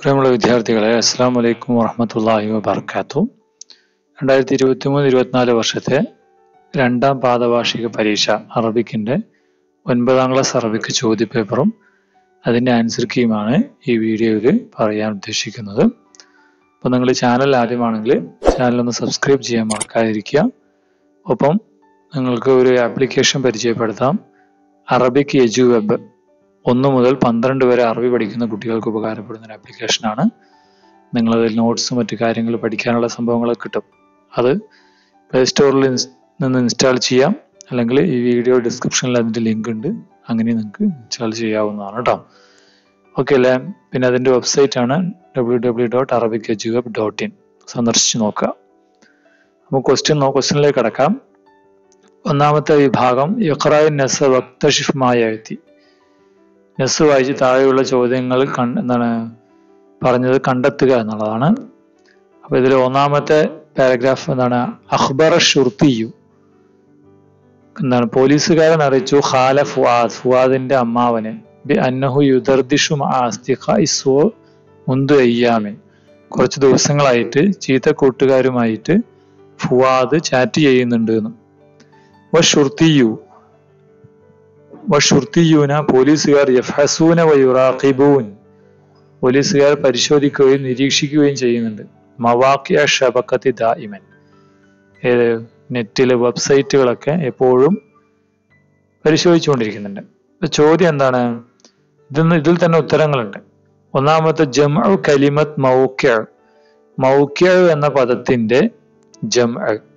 പ്രിയമുള്ള വിദ്യാർത്ഥികളെ അസ്സാം വലൈക്കും വറഹമത്തല്ലാഹി വബർക്കാത്തു രണ്ടായിരത്തി ഇരുപത്തി മൂന്ന് ഇരുപത്തിനാല് വർഷത്തെ രണ്ടാം പാദവാർഷിക പരീക്ഷ അറബിക്കിൻ്റെ ഒൻപതാം ക്ലാസ് അറബിക്ക് ചോദ്യപേപ്പറും അതിൻ്റെ ആൻസർ കീയുമാണ് ഈ വീഡിയോയിൽ പറയാൻ ഉദ്ദേശിക്കുന്നത് അപ്പോൾ നിങ്ങൾ ചാനൽ ആദ്യമാണെങ്കിൽ ചാനൽ ഒന്ന് സബ്സ്ക്രൈബ് ചെയ്യാൻ മറക്കാതിരിക്കുക ഒപ്പം നിങ്ങൾക്ക് ഒരു ആപ്ലിക്കേഷൻ പരിചയപ്പെടുത്താം അറബിക് എജു വെബ് ഒന്ന് മുതൽ പന്ത്രണ്ട് വരെ അറബി പഠിക്കുന്ന കുട്ടികൾക്ക് ഉപകാരപ്പെടുന്ന ഒരു ആപ്ലിക്കേഷനാണ് നിങ്ങളതിൽ നോട്ട്സും മറ്റു കാര്യങ്ങൾ പഠിക്കാനുള്ള സംഭവങ്ങളൊക്കെ കിട്ടും അത് പ്ലേ സ്റ്റോറിൽ നിന്ന് ഇൻസ്റ്റാൾ ചെയ്യാം അല്ലെങ്കിൽ ഈ വീഡിയോ ഡിസ്ക്രിപ്ഷനിൽ അതിൻ്റെ ലിങ്ക് ഉണ്ട് അങ്ങനെ നിങ്ങൾക്ക് ഇൻസ്റ്റാൾ ചെയ്യാവുന്നതാണ് കേട്ടോ ഓക്കെ അല്ലേ പിന്നെ അതിൻ്റെ വെബ്സൈറ്റ് ആണ് W W dot Arabic edu web dot in സന്ദർശിച്ച് നോക്കുക അപ്പോൾ ക്വസ്റ്റ്യൻ ക്വസ്റ്റ്യനിലേക്ക് കടക്കാം ഒന്നാമത്തെ വിഭാഗം ഇഖ്റായിൻ നസ വക്തഷിഫ്മായ എത്തി നെസ് വായിച്ച് താഴെയുള്ള ചോദ്യങ്ങൾ കൺ എന്താണ് പറഞ്ഞത് കണ്ടെത്തുക എന്നുള്ളതാണ് അപ്പൊ ഇതിൽ ഒന്നാമത്തെ പാരഗ്രാഫ് എന്താണ് അഖ്ബർ ഷുർത്തിയു എന്താണ് പോലീസുകാരൻ അറിയിച്ചു ഖാല ഫുആദ് ഫുആദിന്റെ അമ്മാവന് ബി അന്നഹു യുദർദിഷു ഇസ്വോ മുന്തു അയ്യാമിൻ കുറച്ച് ദിവസങ്ങളായിട്ട് ചീത്ത കൂട്ടുകാരുമായിട്ട് ഫുവാദ് ചാറ്റ് ചെയ്യുന്നുണ്ട് എന്ന് ഷുർത്തിയു വഷുർത്തിയൂന പോലീസുകാർ യഫ്ഹസൂന വയുറാഖിബൂൻ പോലീസുകാർ പരിശോധിക്കുകയും നിരീക്ഷിക്കുകയും ചെയ്യുന്നുണ്ട് മവാക്കിയ ഷബക്കത്തി ദായിമൻ ഏത് നെറ്റിലെ വെബ്സൈറ്റുകളൊക്കെ എപ്പോഴും പരിശോധിച്ചുകൊണ്ടിരിക്കുന്നുണ്ട് ചോദ്യം എന്താണ് ഇതിൽ ഇതിൽ തന്നെ ഉത്തരങ്ങളുണ്ട് ഒന്നാമത്തെ ജംഉ കലിമത്ത് മൗക്യ മൗക്യ എന്ന പദത്തിന്റെ ജം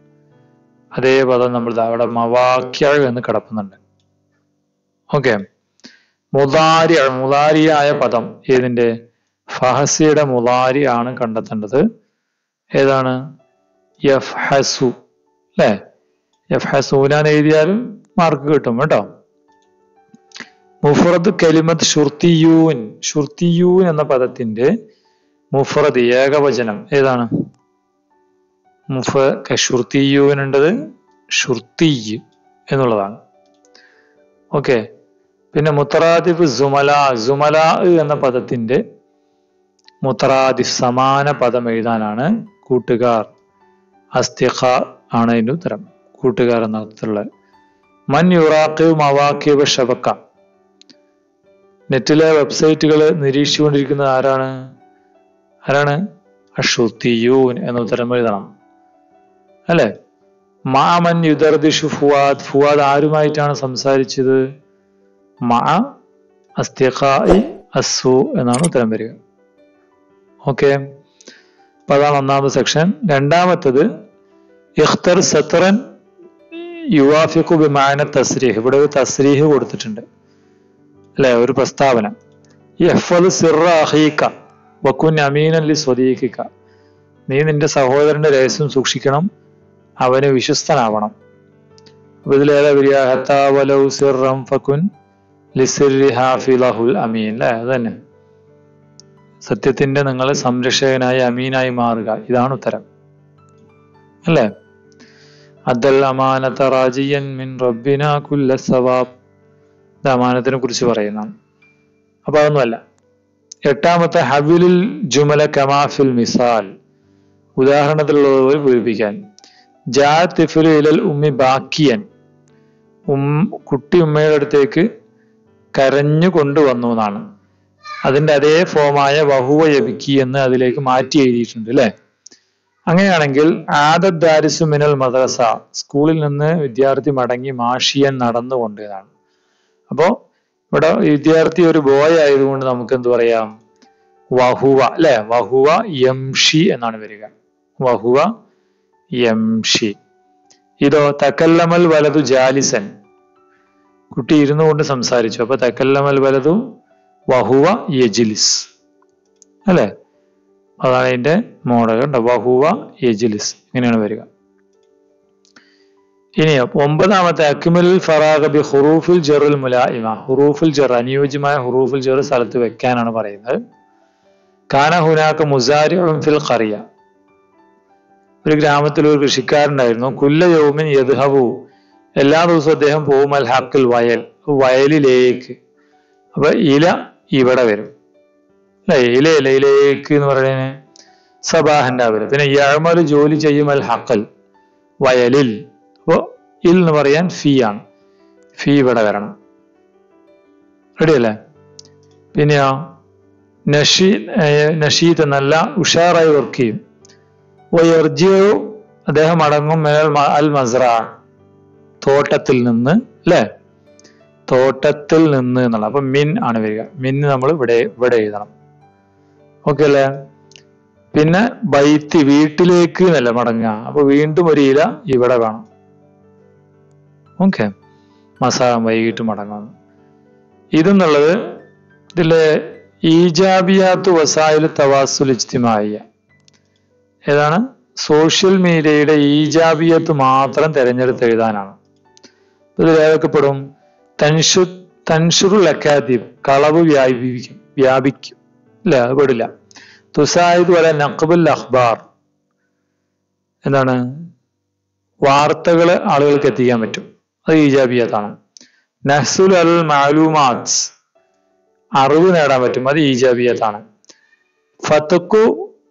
അതേ പദം നമ്മൾ അവിടെ മവാക്യ എന്ന് കിടക്കുന്നുണ്ട് ഓക്കെ മുതാരി മുതാരിയായ പദം ഏതിന്റെ ഫഹസിയുടെ മുതാരി ആണ് കണ്ടെത്തേണ്ടത് ഏതാണ് യഫ് ഹസു അല്ലേ യഫ് ഹസൂനാൻ എഴുതിയാലും മാർക്ക് കിട്ടും കേട്ടോ മുഫറദ് കലിമത്ത് ഷുർത്തിയൂൻ ഷുർത്തിയൂൻ എന്ന പദത്തിന്റെ മുഫറദ് ഏകവചനം ഏതാണ് മുഫ ഷുർത്തിയൂൻ ഉണ്ടത് ഷുർത്തി എന്നുള്ളതാണ് ഓക്കെ പിന്നെ മുത്തറാദിഫ് സുമല സുമല എന്ന പദത്തിന്റെ മുത്തറാദിഫ് സമാന പദം എഴുതാനാണ് കൂട്ടുകാർ അസ്തിഖ ആണ് അതിന്റെ ഉത്തരം കൂട്ടുകാർ എന്ന അർത്ഥത്തിലുള്ള മൻ യുറാഖിബ് മവാക്കിബ് ഷബക്ക നെറ്റിലെ വെബ്സൈറ്റുകൾ നിരീക്ഷിച്ചുകൊണ്ടിരിക്കുന്നത് ആരാണ് ആരാണ് അഷുത്തിയൂൻ എന്ന ഉത്തരം എഴുതണം അല്ലേ മാമൻ യുദർദിഷു ഫുവാദ് ഫുവാദ് ആരുമായിട്ടാണ് സംസാരിച്ചത് മാ അസ്തിഖായി അസു എന്നാണ് ഉത്തരം വരിക ഓക്കെ അപ്പൊ അതാണ് ഒന്നാമത്തെ സെക്ഷൻ രണ്ടാമത്തത് ഇഖ്തർ സത്രൻ യുവാഫിഖു ബിമാന തസ്രീഹ് ഇവിടെ ഒരു തസ്രീഹ് കൊടുത്തിട്ടുണ്ട് അല്ലെ ഒരു പ്രസ്താവന യഫ്വൽ സിറ അഹീക്ക വക്കുൻ അമീനൻ ലി സ്വദീഖിക്ക നീ നിന്റെ സഹോദരന്റെ രഹസ്യം സൂക്ഷിക്കണം അവന് വിശ്വസ്തനാവണം അപ്പൊ ഇതിലേതാ വരിക ഹത്താവലൗ സിറം ഫക്കുൻ ലിസിറി ഹാഫിലഹുൽ അമീൻ അല്ലെ അത് തന്നെ സത്യത്തിന്റെ നിങ്ങൾ സംരക്ഷകനായി അമീനായി മാറുക ഇതാണ് ഉത്തരം അല്ലേ അദൽ അമാനത്ത റാജിയൻ മിൻ റബ്ബിന കുല്ല സവാബ് ഇത് അമാനത്തിനെ കുറിച്ച് പറയുന്നതാണ് അപ്പൊ അതൊന്നുമല്ല എട്ടാമത്തെ ഹബിലുൽ ജുമല കമാഫിൽ മിസാൽ ഉദാഹരണത്തിലുള്ളവർ പൂരിപ്പിക്കാൻ ജാത്തിഫുൽ ഇലൽ ഉമ്മി ബാക്കിയൻ ഉം കുട്ടി ഉമ്മയുടെ അടുത്തേക്ക് കരഞ്ഞു കൊണ്ടുവന്നു എന്നാണ് അതിന്റെ അതേ ഫോമായ വഹുവ യബിക്കി എന്ന് അതിലേക്ക് മാറ്റി എഴുതിയിട്ടുണ്ട് അല്ലെ അങ്ങനെയാണെങ്കിൽ ആദത് ദാരിസു മിനൽ മദ്രസ സ്കൂളിൽ നിന്ന് വിദ്യാർത്ഥി മടങ്ങി മാഷിയൻ നടന്നുകൊണ്ട് എന്നാണ് അപ്പോ ഇവിടെ വിദ്യാർത്ഥി ഒരു ബോയ് ആയതുകൊണ്ട് നമുക്ക് എന്ത് പറയാം വഹുവ അല്ലെ വഹുവ യംഷി എന്നാണ് വരിക വഹുവ യംഷി ഇതോ തക്കല്ലമൽ വലതു ജാലിസൻ കുട്ടി ഇരുന്നു കൊണ്ട് സംസാരിച്ചു അപ്പൊ തക്കല്ലമൽ വലതു വഹുവ യജിലിസ് അല്ലെ അതാണ് അതിന്റെ മോഡൽ കണ്ടോ വഹുവ യജിലിസ് ഇങ്ങനെയാണ് വരിക ഇനി ഒമ്പതാമത്തെ അക്മൽ ഫറാഖ് ബി ഹുറൂഫുൽ ജറുൽ മുലായിമ ഹുറൂഫുൽ ജർ അനുയോജ്യമായ ഹുറൂഫുൽ ജർ സ്ഥലത്ത് വെക്കാനാണ് പറയുന്നത് കാന ഹുനാക്ക മുസാരി ഫിൽ ഖറിയ ഒരു ഗ്രാമത്തിൽ ഒരു കൃഷിക്കാരുണ്ടായിരുന്നു കുല്ല യൗമിൻ യദ്ഹബു എല്ലാ ദിവസവും അദ്ദേഹം പോകും അൽ ഹക്കിൽ വയൽ വയലിലേക്ക് അപ്പൊ ഇല ഇവിടെ വരും അല്ലെ ഇലേ ലൈലേക്ക് എന്ന് പറയുന്നത് സബാഹൻ രാവിലെ പിന്നെ യഴമൽ ജോലി ചെയ്യും അൽ ഹക്കൽ വയലിൽ അപ്പോ ഇൽ എന്ന് പറയാൻ ഫീ ആണ് ഫീ ഇവിടെ വരണം റെഡി അല്ലേ പിന്നെയോ നഷീ നഷീദ് നല്ല ഉഷാറായി വർക്ക് ചെയ്യും വയർജിയോ അദ്ദേഹം അടങ്ങും മേൽ മ- അൽ മസ്ര തോട്ടത്തിൽ നിന്ന് അല്ലേ തോട്ടത്തിൽ നിന്ന് എന്നുള്ള അപ്പൊ മിൻ ആണ് വരിക മിൻ നമ്മൾ ഇവിടെ ഇവിടെ എഴുതണം ഓക്കെ അല്ലേ പിന്നെ ബൈത്തി വീട്ടിലേക്ക് എന്നല്ല മടങ്ങുക അപ്പൊ വീണ്ടും ഒരു ഇല ഇവിടെ വേണം ഓക്കെ മസാം വൈകിട്ട് മടങ്ങും ഇതെന്നുള്ളത് ഇതിലെ ഈജാബിയാത്ത് വസായിൽ തവാസുൽ ഇജ്തിമായ ഏതാണ് സോഷ്യൽ മീഡിയയുടെ ഈജാബിയത്ത് മാത്രം തിരഞ്ഞെടുത്ത് എഴുതാനാണ് ഇതിൽ ഏതൊക്കെ പെടും തൻഷു തൻഷുറുൽ അക്കാദീബ് കളവ് വ്യാപിക്കും വ്യാപിക്കും ഇല്ല അത് പെടില്ല തുസായിദ് വല നഖബുൽ അഖ്ബാർ എന്താണ് വാർത്തകൾ ആളുകൾക്ക് എത്തിക്കാൻ പറ്റും അത് ഈജാബിയത്താണ് നഹ്സുൽ അൽ മാലൂമാത്ത് അറിവ് നേടാൻ പറ്റും അത് ഈജാബിയത്താണ് ഫത്തക്കു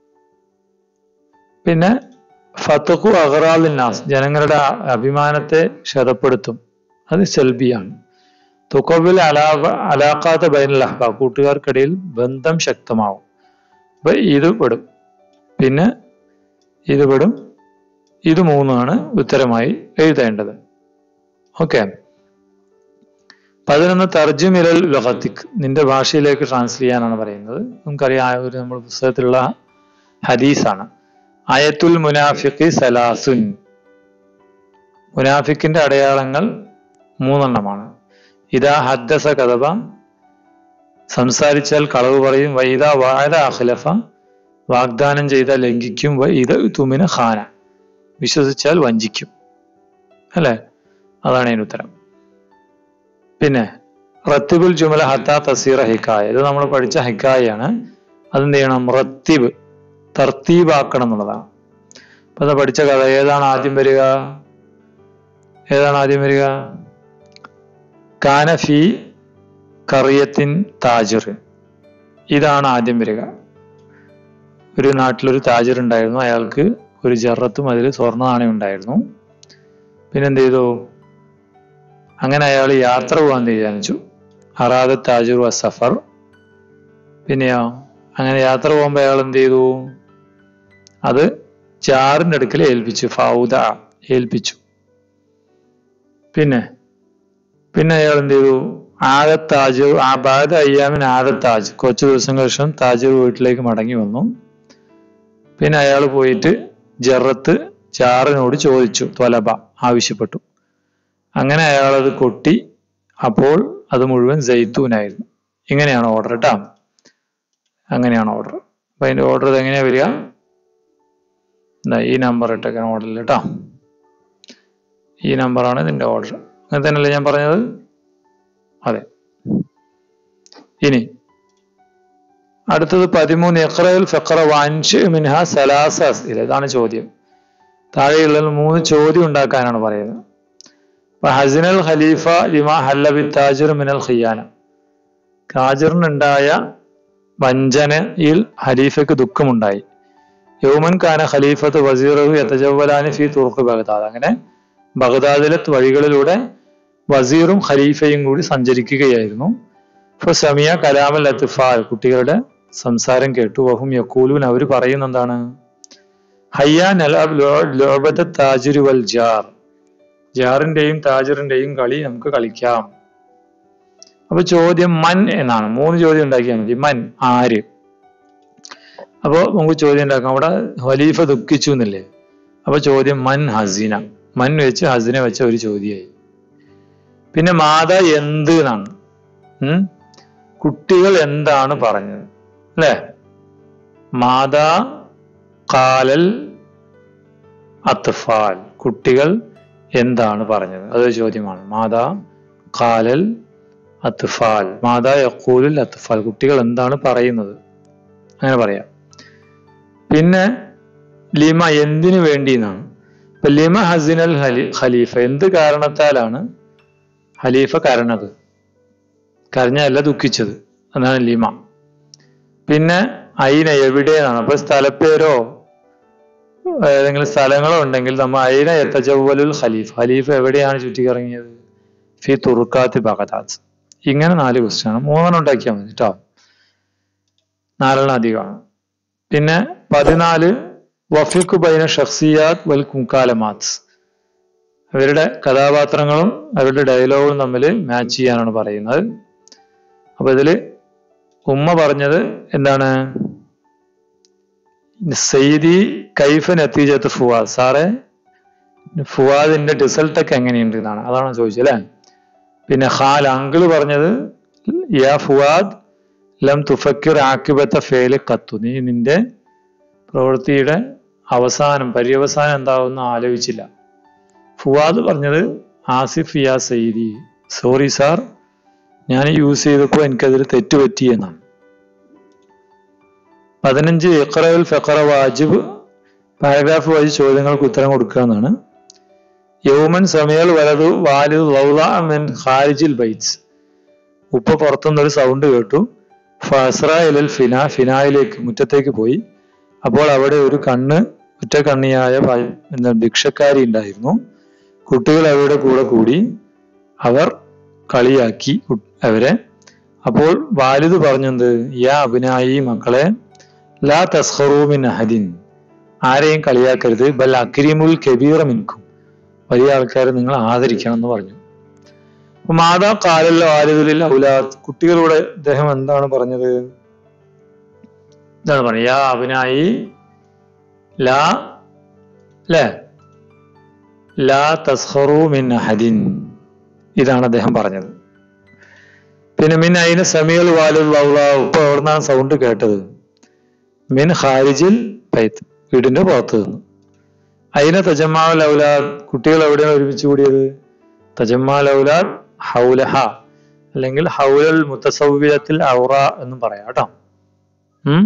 പിന്നെ ഫത്തഖു അഹ്റാലിൻ നാസ് ജനങ്ങളുടെ അ- അഭിമാനത്തെ ക്ഷതപ്പെടുത്തും അത് സെൽബിയാണ് തുക്കബിൽ അലാ അലാക്കാത്ത ബൈനൽ അഹ്ബ കൂട്ടുകാർക്കിടയിൽ ബന്ധം ശക്തമാവും അപ്പൊ ഇത് പെടും പിന്നെ ഇത് പെടും ഇത് മൂന്നുമാണ് ഉത്തരമായി എഴുതേണ്ടത് ഓക്കെ പതിനൊന്ന് തർജുമിരൽ ലഹത്തിക് നിന്റെ ഭാഷയിലേക്ക് ട്രാൻസ്ലേറ്റ് ചെയ്യാനാണ് പറയുന്നത് നമുക്കറിയാം ആ ഒരു നമ്മുടെ പുസ്തകത്തിലുള്ള ഹദീസാണ് അയത്തുൽ മുനാഫിഖി സലാസുൻ മുനാഫിക്കിന്റെ അടയാളങ്ങൾ മൂന്നെണ്ണമാണ് ഇതാ ഹദ്ദസ കഥബ സംസാരിച്ചാൽ കളവ് പറയും വൈദ വാഴ അഖ്ലഫ വാഗ്ദാനം ചെയ്താൽ ലംഘിക്കും വ ഇത് തുമിന ഖാന വിശ്വസിച്ചാൽ വഞ്ചിക്കും അല്ലേ അതാണ് അതിന് ഉത്തരം പിന്നെ റത്തിബുൽ ജുമല ഹത്ത തസീറ ഹിക്കായ ഇത് നമ്മൾ പഠിച്ച ഹിക്കായാണ് അതെന്ത് ചെയ്യണം റത്തിബ് തർത്തീബാക്കണം എന്നുള്ളതാണ് അപ്പൊ അത് പഠിച്ച കഥ ഏതാണ് ആദ്യം വരിക ഏതാണ് ആദ്യം വരിക കാനഫി കറിയത്തിൻ താജിർ ഇതാണ് ആദ്യം വരിക ഒരു നാട്ടിലൊരു താജിർ ഉണ്ടായിരുന്നു അയാൾക്ക് ഒരു ജറത്തും അതിൽ സ്വർണ്ണ നാണയം ഉണ്ടായിരുന്നു പിന്നെന്ത് ചെയ്തു അങ്ങനെ അയാൾ യാത്ര പോകാൻ തീരുമാനിച്ചു അറാദ താജുർ വ സഫർ പിന്നെയോ അങ്ങനെ യാത്ര പോകുമ്പോൾ അയാൾ എന്ത് ചെയ്തു അത് ജാറിന്റെ അടുക്കൽ ഏൽപ്പിച്ചു ഫൗദ ഏൽപ്പിച്ചു പിന്നെ പിന്നെ അയാൾ എന്ത് ചെയ്തു ആദ താജ് ആ ബാദ അയ്യാമിന് ആദ താജ് കുറച്ച് ദിവസങ്ങൾക്ക് ശേഷം താജ് വീട്ടിലേക്ക് മടങ്ങി വന്നു പിന്നെ അയാൾ പോയിട്ട് ജറത്ത് ജാറിനോട് ചോദിച്ചു ത്വലബ ആവശ്യപ്പെട്ടു അങ്ങനെ അയാൾ അത് കൊട്ടി അപ്പോൾ അത് മുഴുവൻ ജയ്ത്തൂനായിരുന്നു ഇങ്ങനെയാണ് ഓർഡർ കേട്ടാ അങ്ങനെയാണ് ഓർഡർ അപ്പൊ അതിന്റെ ഓർഡർ എങ്ങനെയാ വരിക ദാ ഈ നമ്പർ ഇട്ടേക്കാൻ ഓർഡറിൽ കേട്ടോ ഈ നമ്പറാണ് ഇതിന്റെ ഓർഡർ അങ്ങനെ തന്നെയല്ലേ ഞാൻ പറഞ്ഞത് അതെ ഇനി അടുത്തത് പതിമൂന്ന് ഇഖ്റയിൽ ഫഖറ വാൻഷ് മിൻഹ സലാസ അസ്ഇല. ഇതാണ് ചോദ്യം താഴെയുള്ള മൂന്ന് ചോദ്യം ഉണ്ടാക്കാനാണ് പറയുന്നത് അപ്പൊ ഹസിനൽ ഖലീഫ ലിമാ ഹല്ലബി താജിർ മിനൽ ഖിയാന താജിറിനുണ്ടായ വഞ്ചനയിൽ ഖലീഫയ്ക്ക് ദുഃഖമുണ്ടായി യൗമൻ ഖാന ഖലീഫത്ത് വസീറഹു യതജവലാനി ഫി തുർഖ് ബഗ്ദാദ് അങ്ങനെ ബഗ്ദാദിലെ വഴികളിലൂടെ വസീറും ഖലീഫയും കൂടി സഞ്ചരിക്കുകയായിരുന്നു ഇപ്പൊ സമിയ കലാമൽ ലത്തിഫാൽ കുട്ടികളുടെ സംസാരം കേട്ടു വഹും യക്കൂലൂൻ അവർ പറയുന്ന എന്താണ് ഹയ്യാ നലാബ് ലോബത്ത് താജിരു വൽ ജാർ ജാറിന്റെയും താജിറിന്റെയും കളി നമുക്ക് കളിക്കാം അപ്പൊ ചോദ്യം മൻ എന്നാണ് മൂന്ന് ചോദ്യം ഉണ്ടാക്കിയാൽ മതി മൻ ആര് അപ്പോ നമുക്ക് ചോദ്യം ഉണ്ടാക്കാം അവിടെ ഖലീഫ ദുഃഖിച്ചു എന്നല്ലേ അപ്പൊ ചോദ്യം മൻ ഹസീന മൻ വെച്ച് ഹസീന വെച്ച ഒരു ചോദ്യമായി പിന്നെ മാത എന്ത് എന്നാണ് ഉം കുട്ടികൾ എന്താണ് പറഞ്ഞത് അല്ലേ മാതാ കാലൽ അത്ഫാൽ കുട്ടികൾ എന്താണ് പറഞ്ഞത് അതൊരു ചോദ്യമാണ് മാതാ കാലൽ അത്ഫാൽ മാതാ യക്കൂലുൽ അത്ഫാൽ കുട്ടികൾ എന്താണ് പറയുന്നത് അങ്ങനെ പറയാം പിന്നെ ലിമ എന്തിനു വേണ്ടി എന്നാണ് ഇപ്പൊ ലിമ ഹസിനൽ ഹലി ഖലീഫ എന്ത് കാരണത്താലാണ് ഖലീഫ കരഞ്ഞത് കരഞ്ഞല്ല ദുഃഖിച്ചത് അതാണ് ലിമ പിന്നെ അയിന എവിടെയെന്നാണ് അപ്പൊ സ്ഥലപ്പേരോ ഏതെങ്കിലും സ്ഥലങ്ങളോ ഉണ്ടെങ്കിൽ നമ്മൾ അയിന എത്തജവലുൽ ഖലീഫ് ഖലീഫ് എവിടെയാണ് ചുറ്റിക്കറങ്ങിയത് ഫി തുറുക്കാത്തി ബഗദാദ് ഇങ്ങനെ നാല് ക്വസ്റ്റ്യൻ ആണ് മൂന്നെണ്ണം ഉണ്ടാക്കിയാൽ മതി കേട്ടോ നാലെണ്ണം അധികമാണ് പിന്നെ പതിനാല് വഫിഖ് ബൈന ഷഖ്സിയാത്ത് വൽ കുങ്കാലമാത്ത് അവരുടെ കഥാപാത്രങ്ങളും അവരുടെ ഡയലോഗും തമ്മിൽ മാച്ച് ചെയ്യാനാണ് പറയുന്നത് അപ്പൊ ഇതില് ഉമ്മ പറഞ്ഞത് എന്താണ് സെയ്തി കൈഫ നത്തീജത്ത് ഫുവാദ് സാറേ ഫുവാദിന്റെ റിസൾട്ട് ഒക്കെ എങ്ങനെയുണ്ട് എന്നാണ് അതാണ് ചോദിച്ചത് അല്ലേ പിന്നെ ഖാൽ അങ്കിള് പറഞ്ഞത് യാ ഫുവാദ് ലം തുഫക്കിർ ആക്കിബത്ത ഫേല് കത്തു നീ നിന്റെ പ്രവൃത്തിയുടെ അവസാനം പര്യവസാനം എന്താവുമെന്ന് ആലോചിച്ചില്ല ഫുവാദ് പറഞ്ഞത് ആസിഫ് യാ സയ്യിദി സോറി സാർ ഞാൻ യൂസ് ചെയ്തപ്പോൾ എനിക്കതിൽ തെറ്റുപറ്റി എന്നാണ് പതിനഞ്ച് ഇഖറൽ ഫെഖറ വാജിബ് പാരഗ്രാഫ് വഴി ചോദ്യങ്ങൾക്ക് ഉത്തരം കൊടുക്കുക എന്നാണ് യൗമൻ സമയൽ വലതു വാലിദ് ലൗലാമിൻ ഖാരിജിൽ ബൈറ്റ്സ് ഉപ്പ പുറത്തുനിന്ന് ഒരു സൗണ്ട് കേട്ടു ഫസ്ര ഇലൽ ഫിന ഫിനായിലേക്ക് മുറ്റത്തേക്ക് പോയി അപ്പോൾ അവിടെ ഒരു കണ്ണ് ഒറ്റ കണ്ണിയായ ഭ- എന്താ ഭിക്ഷക്കാരി ഉണ്ടായിരുന്നു കുട്ടികൾ അവരുടെ കൂടെ കൂടി അവർ കളിയാക്കി കു- അവരെ അപ്പോൾ വാലിദ് പറഞ്ഞത് യാ അഭിനായി മക്കളെ ലാ തസ്ഹറൂമിൻ അഹദിൻ ആരെയും കളിയാക്കരുത് ബൽ അക്രിമുൽ കബീറ മിൻകും വലിയ ആൾക്കാരെ നിങ്ങൾ ആദരിക്കണം എന്ന് പറഞ്ഞു അപ്പൊ മാതാ കാലല്ല വാലിദുലിൽ ഔലാദ് കുട്ടികളോട് അദ്ദേഹം എന്താണ് പറഞ്ഞത് എന്താണ് പറഞ്ഞത് യാ അഭിനായി ലാ അല്ലേ ലാ തസ്ഹറു മിൻ അഹദിൻ ഇതാണ് അദ്ദേഹം പറഞ്ഞത് പിന്നെ മിൻ അയിന് സമീൽ വാലുൽ ഔലാ ഇപ്പൊ എവിടുന്നാണ് സൗണ്ട് കേട്ടത് മിൻ ഖാരിജിൽ ബൈത്ത് വീടിന്റെ പുറത്ത് നിന്ന് അയിന തജമ്മാൽ ഔലാദ് കുട്ടികൾ എവിടെയാണ് ഒരുമിച്ച് കൂടിയത് തജമ്മാൽ ഔലാദ് ഹൗലഹ അല്ലെങ്കിൽ ഹൗലൽ മുത്തസൗവിയത്തിൽ ഔറ എന്നും പറയാം കേട്ടോ ഉം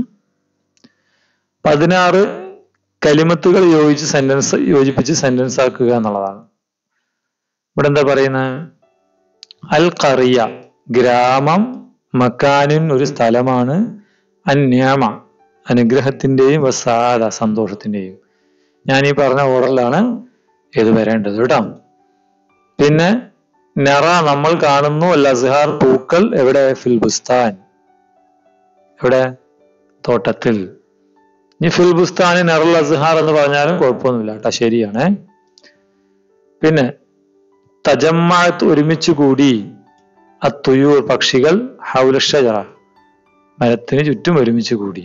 പതിനാറ് കലിമത്തുകൾ യോജിച്ച് സെന്റൻസ് യോജിപ്പിച്ച് സെന്റൻസ് ആക്കുക എന്നുള്ളതാണ് ഇവിടെ എന്താ പറയുന്നത് അൽ കറിയ ഗ്രാമം മക്കാനിൻ ഒരു സ്ഥലമാണ് അന്യാമ അനുഗ്രഹത്തിന്റെയും വസാദ സന്തോഷത്തിന്റെയും ഞാൻ ഈ പറഞ്ഞ ഓർഡറിലാണ് ഇത് വരേണ്ടത് കേട്ടോ പിന്നെ നറ നമ്മൾ കാണുന്നു അൽ അസ്ഹാർ പൂക്കൾ എവിടെ ഫിൽ ബുസ്താൻ എവിടെ തോട്ടത്തിൽ ഇനി ഫിൽ ബുസ്താനി നറൽ അസ്ഹാർ എന്ന് പറഞ്ഞാലും കുഴപ്പമൊന്നുമില്ല കേട്ടോ ശരിയാണേ പിന്നെ തജമ്മാത്ത് ഒരുമിച്ച് കൂടി അത്തുയൂർ പക്ഷികൾ ഹൗലഷജറ മരത്തിന് ചുറ്റും ഒരുമിച്ച് കൂടി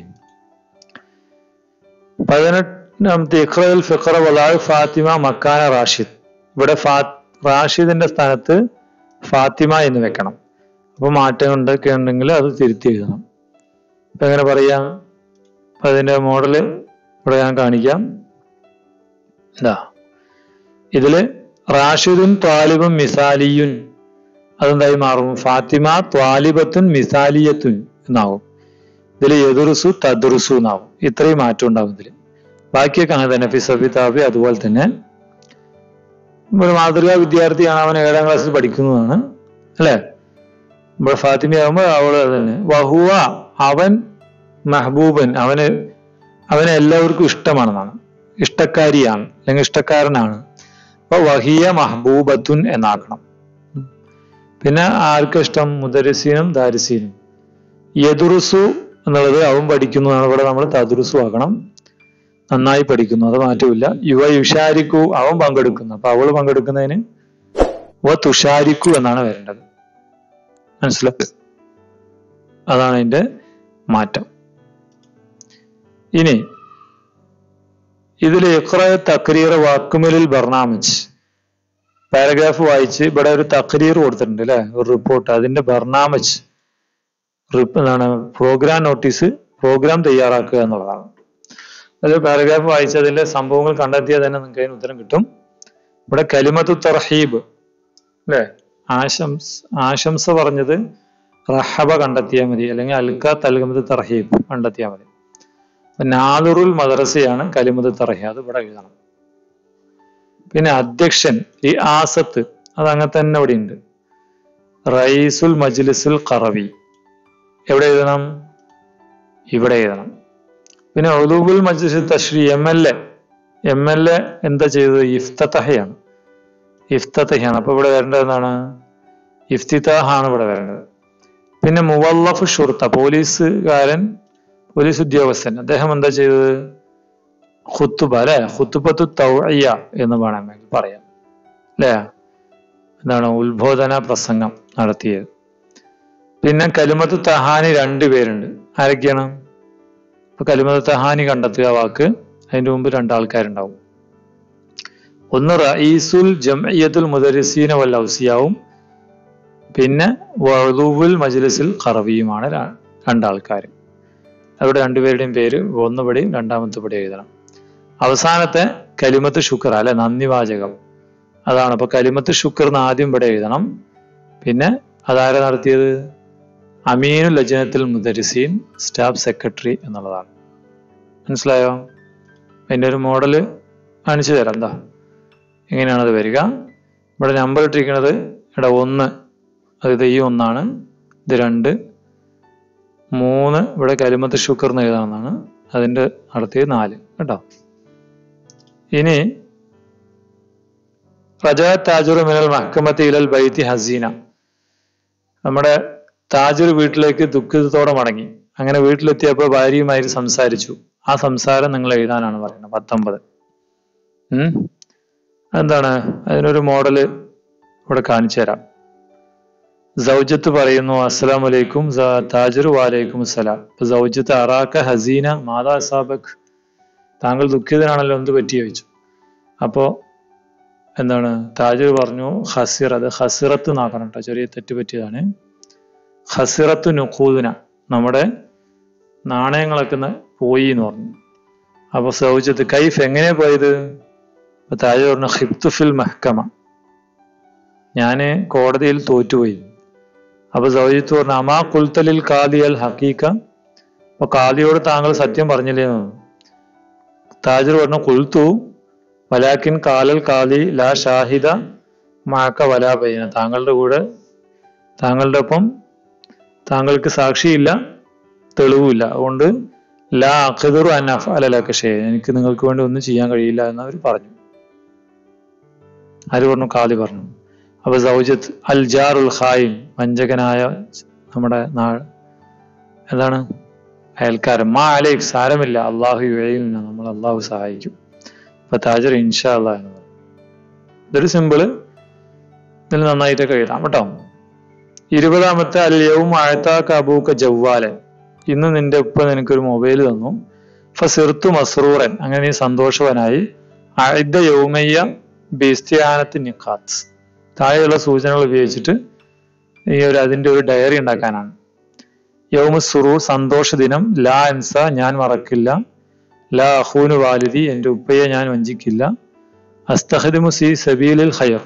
പതിനെട്ടാമത്തെ ഇഖ്റൽ ഫിഖറ വലാൽ ഫാത്തിമ മക്കാന റാഷിദ് ഇവിടെ ഫാ റാഷിദിന്റെ സ്ഥാനത്ത് ഫാത്തിമ എന്ന് വെക്കണം അപ്പൊ മാറ്റം ഉണ്ടൊക്കെ ഉണ്ടെങ്കിൽ അത് തിരുത്തി എഴുതണം ഇപ്പൊ എങ്ങനെ പറയാം അപ്പൊ അതിന്റെ മോഡല് ഇവിടെ ഞാൻ കാണിക്കാം ഇതാ ഇതില് റാഷിദുൻ ത്വാലിബും മിസാലിയുൻ അതെന്തായി മാറും ഫാത്തിമ ത്വാലിബത്തുൻ മിസാലിയത്തുൻ എന്നാവും ഇതിൽ എതുറുസു തദ്റുസു എന്നാവും ഇത്രയും മാറ്റം ഉണ്ടാവും ഇതിൽ ബാക്കിയൊക്കെ അങ്ങനെ തന്നെ ഫിസഫിതാബി അതുപോലെ തന്നെ ഒരു മാതൃകാ വിദ്യാർത്ഥിയാണ് അവൻ ഏഴാം ക്ലാസ്സിൽ പഠിക്കുന്നതാണ് അല്ലേ ഇവിടെ ഫാത്തിമയാകുമ്പോൾ അവള് അത് തന്നെ വഹുവ അവൻ മെഹബൂബൻ അവന് അവനെ എല്ലാവർക്കും ഇഷ്ടമാണെന്നാണ് ഇഷ്ടക്കാരിയാണ് അല്ലെങ്കിൽ ഇഷ്ടക്കാരനാണ് അപ്പൊ വഹിയ മഹബൂബത്തുൻ എന്നാക്കണം പിന്നെ ആർക്കും ഇഷ്ടം മുദരസീനും ദാരിസീനും യദുറുസു എന്നുള്ളത് അവൻ പഠിക്കുന്നതാണ് ഇവിടെ നമ്മൾ തദുറുസു ആക്കണം നന്നായി പഠിക്കുന്നു അത് മാറ്റമില്ല യുവ യുഷാരിക്കു അവൻ പങ്കെടുക്കുന്നു അപ്പൊ അവള് പങ്കെടുക്കുന്നതിന് വ തുഷാരിക്കു എന്നാണ് വരേണ്ടത് മനസ്സിലായി അതാണ് അതിന്റെ മാറ്റം ഇനി ഇതിൽ ഇഖ്റ തക്രീർ വാക്കുമലിൽ ബർണാമിജ് പാരഗ്രാഫ് വായിച്ച് ഇവിടെ ഒരു തക്രീർ കൊടുത്തിട്ടുണ്ട് അല്ലെ ഒരു റിപ്പോർട്ട് അതിന്റെ ബർണാമജ് എന്താണ് പ്രോഗ്രാം നോട്ടീസ് പ്രോഗ്രാം തയ്യാറാക്കുക എന്നുള്ളതാണ് അത് പാരഗ്രാഫ് വായിച്ച് അതിന്റെ സംഭവങ്ങൾ കണ്ടെത്തിയാൽ തന്നെ നിങ്ങൾക്ക് അതിന് ഉത്തരം കിട്ടും ഇവിടെ കലിമത്തു തർഹീബ് അല്ലെ ആശംസ ആശംസ പറഞ്ഞത് റഹബ കണ്ടെത്തിയാൽ മതി അല്ലെങ്കിൽ അൽക്ക തൽഗമത്ത് തർഹീബ് കണ്ടെത്തിയാൽ മതി നാദുറുൽ മദ്രസയാണ് കലിമത്ത് തർഹീബ് അത് ഇവിടെ എഴുതണം പിന്നെ അധ്യക്ഷൻ ഈ ആസത്ത് അത് അങ്ങനെ തന്നെ ഇവിടെ ഉണ്ട് റയീസുൽ മജ്ലിസുൽ ഖറവി എവിടെ എഴുതണം ഇവിടെ എഴുതണം പിന്നെ ഒലൂബുൽ മജ്ലിസ് തശ്രീ M L A M L A എന്താ ചെയ്തത് ഇഫ്തഹയാണ് ഇഫ്തഹയാണ് അപ്പൊ ഇവിടെ വരേണ്ടത് എന്താണ് ഇഫ്തിതാഹാണ് ഇവിടെ വരേണ്ടത് പിന്നെ മുവല്ലഫ് ഷുർത്ത പോലീസുകാരൻ പോലീസ് ഉദ്യോഗസ്ഥൻ അദ്ദേഹം എന്താ ചെയ്തത് ഖുത്തുബ അല്ലെ ഖുത്തുബത്തു തൗയ്യ എന്ന് വേണമെങ്കിൽ പറയാം അല്ലേ എന്താണ് ഉത്ബോധന പ്രസംഗം നടത്തിയത് പിന്നെ കലിമത്ത് തഹാനി രണ്ടുപേരുണ്ട് ആരൊക്കെയാണ് ഇപ്പൊ കലിമത്ത് തഹാനി കണ്ടെത്തുക വാക്ക് അതിന്റെ മുമ്പ് രണ്ടാൾക്കാരുണ്ടാവും ഒന്ന് റഈസുൽ ജംഇയ്യത്തുൽ മുദരിസീന വൽ ഔസിയാവും പിന്നെ വഴുവുൽ മജ്ലിസിൽ ഖറവിയുമാണ് ര- രണ്ടാൾക്കാർ അവിടെ രണ്ടുപേരുടെയും പേര് ഒന്ന് പടി രണ്ടാമത്തെ പടി എഴുതണം അവസാനത്തെ കലിമത്ത് ശുക്ർ അല്ലെ നന്ദി വാചകം അതാണ് അപ്പൊ കലിമത്ത് ശുക്ർ എന്ന് ആദ്യം ഇവിടെ എഴുതണം പിന്നെ അതാരെ നടത്തിയത് അമീനു ലജനത്തിൽ മുദരിസീൻ സ്റ്റാഫ് സെക്രട്ടറി എന്നുള്ളതാണ് മനസ്സിലായോ അതിന്റെ ഒരു മോഡല് കാണിച്ചു തരാം എന്താ എങ്ങനെയാണ് അത് വരിക ഇവിടെ നമ്പർ ഇട്ടിരിക്കുന്നത് ഇവിടെ ഒന്ന് അതായത് ഈ ഒന്നാണ് ഇത് രണ്ട് മൂന്ന് ഇവിടെ കലിമത്ത് ശുക്ർ എന്ന് എഴുതാവുന്നതാണ് അതിന്റെ നടത്തിയത് നാല് കേട്ടോ ഇനി റജാ താജുർ മിനൽ മഹക്കമത്തി ഇലൽ ബൈത്തി ഹസീന നമ്മുടെ താജുർ വീട്ടിലേക്ക് ദുഃഖിതത്തോടെ മടങ്ങി അങ്ങനെ വീട്ടിലെത്തിയപ്പോൾ ഭാര്യയുമായി സംസാരിച്ചു ആ സംസാരം നിങ്ങൾ എഴുതാനാണ് പറയുന്നത് പത്തൊമ്പത് ഉം എന്താണ് അതിനൊരു മോഡല് ഇവിടെ കാണിച്ചു തരാം സൗജത്ത് പറയുന്നു അസ്സലാം വലൈക്കും താജുർ വാലൈക്കും അസ്സലാം ഇപ്പൊ സൗജത്ത് അറാക്ക ഹസീന മാതാ സാബക് താങ്കൾ ദുഃഖിതനാണല്ലോ എന്ത് പറ്റി ചോദിച്ചു അപ്പോ എന്താണ് താജുർ പറഞ്ഞു ഹസിർ അത് ഹസിറത്ത് എന്നാക്കണം കേട്ടോ ചെറിയ തെറ്റ് പറ്റിയതാണ് ഹസിറത്ത് നുഖൂദിന നമ്മുടെ നാണയങ്ങളൊക്കെ ന- പോയി എന്ന് പറഞ്ഞു അപ്പൊ സൗജത്ത് കൈഫ് എങ്ങനെ പോയത് അപ്പൊ താജ് പറഞ്ഞു ഹിബ്തു ഫിൽ മഹ്കമ ഞാന് കോടതിയിൽ തോറ്റുപോയി അപ്പൊ സൗജത്ത് പറഞ്ഞു അമാ കുൽത്തലിൽ കാദി അൽ ഹക്കീക്ക അപ്പൊ കാദിയോട് താങ്കൾ സത്യം പറഞ്ഞില്ലേ എന്ന് പറഞ്ഞു. താജർ പറഞ്ഞു കുൽത്തു വലാക്കിൻ കാലൽ കാലി ലാ ഷാഹിദ മാക്ക വലാ ബൈന താങ്കളുടെ കൂടെ താങ്കളുടെ ഒപ്പം താങ്കൾക്ക് സാക്ഷിയില്ല തെളിവുമില്ല അതുകൊണ്ട് ലാ അഖിദുറു അൻ അഫ്അലക ഷൈ എനിക്ക് നിങ്ങൾക്ക് വേണ്ടി ഒന്നും ചെയ്യാൻ കഴിയില്ല എന്ന് അവർ പറഞ്ഞു ആര് പറഞ്ഞു കാലി പറഞ്ഞു അപ്പൊ സൗജത്ത് അൽ ജാറുൽ ഖായിൻ വഞ്ചകനായ നമ്മുടെ നാ എന്താണ് അയൽക്കാരൻ മാ അലൈക് സാരമില്ല അള്ളാഹു യുഴയിൽ നമ്മൾ അള്ളാഹു സഹായിക്കും അപ്പൊ താജർ ഇൻഷാ അള്ളാഹ് എന്ന് പറഞ്ഞു ഇതൊരു സിമ്പിള് ഇതിൽ നന്നായിട്ടൊക്കെ എഴുതാം കേട്ടോ ഇരുപതാമത്തെ അല്യവും ആഴത്താക്ക അബൂക്ക ജവ്വാലൻ ഇന്ന് നിന്റെ ഉപ്പ നിനക്കൊരു മൊബൈൽ തന്നു ഫസിർത്തു മസ്റൂറൻ അങ്ങനെ നീ സന്തോഷവനായി അഴുദ്ദ യൗമയ്യ ബിസ്ത്യാനത്ത് നിഖാത്ത് താഴെയുള്ള സൂചനകൾ ഉപയോഗിച്ചിട്ട് ഈ ഒരു അതിന്റെ ഒരു ഡയറി ഉണ്ടാക്കാനാണ് യൗമ സുറൂർ സന്തോഷ ദിനം ലാ അൻസ ഞാൻ മറക്കില്ല ലാ അഹൂനു വാലിദി എൻ്റെ ഉപ്പയെ ഞാൻ വഞ്ചിക്കില്ല അസ്തഹദിമു സി സബീലിൽ ഖൈർ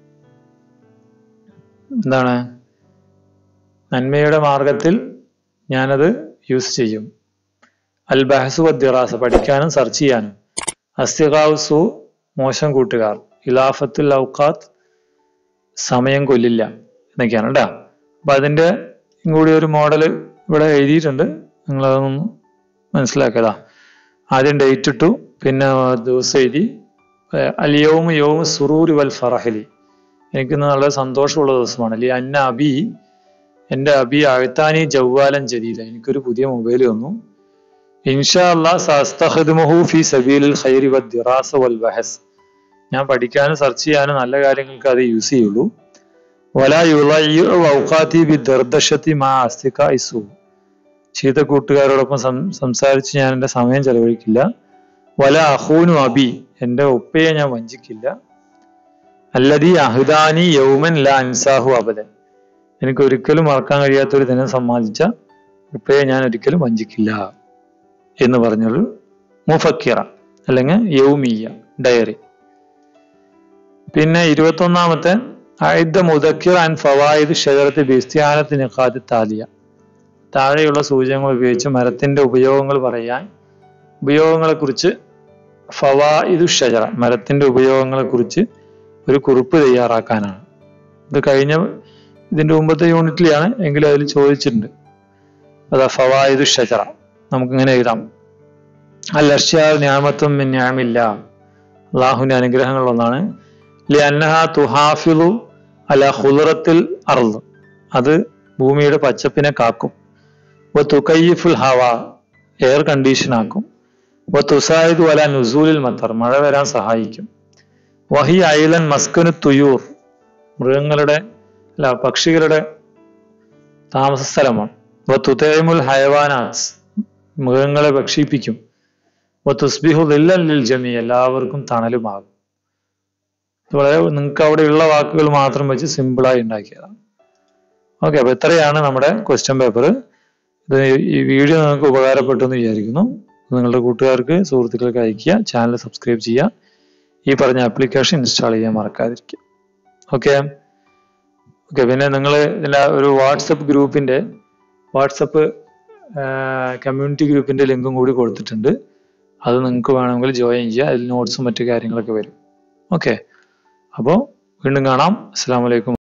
എന്താണ് നന്മയുടെ മാർഗത്തിൽ ഞാനത് യൂസ് ചെയ്യും അൽ ബഹസു വദ്ദിറാസ പഠിക്കാനും സെർച്ച് ചെയ്യാനും അസ്തിഖാവുസു മോശം കൂട്ടുകാർ ഇലാഫത്തുൽ ഔക്കാത്ത് സമയം കൊല്ലില്ല എന്നൊക്കെയാണ് കേട്ടോ അപ്പൊ അതിന്റെ കൂടി ഒരു മോഡൽ ഇവിടെ എഴുതിയിട്ടുണ്ട് നിങ്ങൾ അതൊന്ന് മനസ്സിലാക്കതാ ആദ്യം ഡേറ്റ് ഇട്ടു പിന്നെ ദിവസം എഴുതി അലിയവും യവും സുറൂരി വൽ ഫറഹലി എനിക്ക് ഇന്ന് നല്ല സന്തോഷമുള്ള ദിവസമാണ് അല്ലെ അന്ന അബി എൻ്റെ അബി അഴുത്താനി ജവ്വാലൻ ജദീദ എനിക്കൊരു പുതിയ മൊബൈൽ തന്നു ഇൻഷാ അള്ളാഹ് സസ്തഖ്ദിമുഹു ഫി സബീലിൽ ഖൈരി വദ്ദിറാസ വൽ ബഹസ് ഞാൻ പഠിക്കാനും സെർച്ച് ചെയ്യാനും നല്ല കാര്യങ്ങൾക്ക് അത് യൂസ് ചെയ്യുള്ളൂ വല യുളയ്യു ഔഖാത്തി ബി ദർദശത്തി മാ അസ്തിക ഇസു ചീത്ത കൂട്ടുകാരോടൊപ്പം സം- സംസാരിച്ച് ഞാൻ എൻ്റെ സമയം ചെലവഴിക്കില്ല വല അഹൂനു അബി എൻ്റെ ഉപ്പയെ ഞാൻ വഞ്ചിക്കില്ല അല്ലതി അഹുദാനി യൗമൻ ല അൻസാഹു അബദൻ എനിക്ക് ഒരിക്കലും മറക്കാൻ കഴിയാത്ത ഒരു ദിനം സമ്മാനിച്ച ഉപ്പയെ ഞാൻ ഒരിക്കലും വഞ്ചിക്കില്ല എന്ന് പറഞ്ഞൊരു മുഫക്കിറ അല്ലെങ്കിൽ യൗമിയ ഡയറി പിന്നെ ഇരുപത്തൊന്നാമത്തെ ആയുധ മുദക്കിർ ആൻഡ് ഫവായിദ് ഷജറത്ത് ബിസ്ത്യാനത്ത് നിഖാത്ത് താലിയ താഴെയുള്ള സൂചനകൾ ഉപയോഗിച്ച് മരത്തിന്റെ ഉപയോഗങ്ങൾ പറയാൻ ഉപയോഗങ്ങളെ കുറിച്ച് ഫവായിദു ഷജറ മരത്തിന്റെ ഉപയോഗങ്ങളെ കുറിച്ച് ഒരു കുറിപ്പ് തയ്യാറാക്കാനാണ് ഇത് കഴിഞ്ഞ ഇതിന്റെ മുമ്പത്തെ യൂണിറ്റിലാണ് എങ്കിലും അതിൽ ചോദിച്ചിട്ടുണ്ട് അതാ ഫവായിദു ഷജറ നമുക്കിങ്ങനെ എഴുതാം അൽ അർഷ്യാൽ ഞാമത്തും മിൻ ഞാമില്ല അള്ളാഹുവിന്റെ അനുഗ്രഹങ്ങളിലൊന്നാണ് ലി അന്നഹ തുഹാഫിലു അല ഹുലറത്തിൽ അർദ് അത് ഭൂമിയുടെ പച്ചപ്പിനെ കാക്കും വ തുക്കയ്യിഫുൽ ഹവ എയർ കണ്ടീഷൻ ആക്കും വ തുസായിദു അല നുസൂലിൽ മത്തർ മഴ വരാൻ സഹായിക്കും വഹി ഐലൻ മസ്കനു തുയൂർ മൃഗങ്ങളുടെ അല്ല പക്ഷികളുടെ താമസ സ്ഥലമാണ് വ തുതേമുൽ ഹയവാനാസ് മൃഗങ്ങളെ ഭക്ഷിപ്പിക്കും വ തുസ്ബിഹു ലിൽ ജമി എല്ലാവർക്കും തണലുമാകും ഇത് വളരെ നിങ്ങൾക്ക് അവിടെ ഉള്ള വാക്കുകൾ മാത്രം വെച്ച് സിമ്പിളായി ഉണ്ടാക്കിയതാണ് ഓക്കെ അപ്പൊ ഇത്രയാണ് നമ്മുടെ ക്വസ്റ്റ്യൻ പേപ്പർ ഇത് ഈ വീഡിയോ നിങ്ങൾക്ക് ഉപകാരപ്പെട്ടു എന്ന് വിചാരിക്കുന്നു നിങ്ങളുടെ കൂട്ടുകാർക്ക് സുഹൃത്തുക്കൾക്ക് അയക്കുക ചാനൽ സബ്സ്ക്രൈബ് ചെയ്യുക ഈ പറഞ്ഞ ആപ്ലിക്കേഷൻ ഇൻസ്റ്റാൾ ചെയ്യാൻ മറക്കാതിരിക്കുക ഓക്കെ ഓക്കെ പിന്നെ നിങ്ങൾ ഇതിൻ്റെ ഒരു വാട്സപ്പ് ഗ്രൂപ്പിന്റെ വാട്സപ്പ് കമ്മ്യൂണിറ്റി ഗ്രൂപ്പിന്റെ ലിങ്കും കൂടി കൊടുത്തിട്ടുണ്ട് അത് നിങ്ങൾക്ക് വേണമെങ്കിൽ ജോയിൻ ചെയ്യുക അതിൽ നോട്ട്സും മറ്റു കാര്യങ്ങളൊക്കെ വരും ഓക്കെ അപ്പോൾ വീണ്ടും കാണാം അസ്സാം വലൈക്കും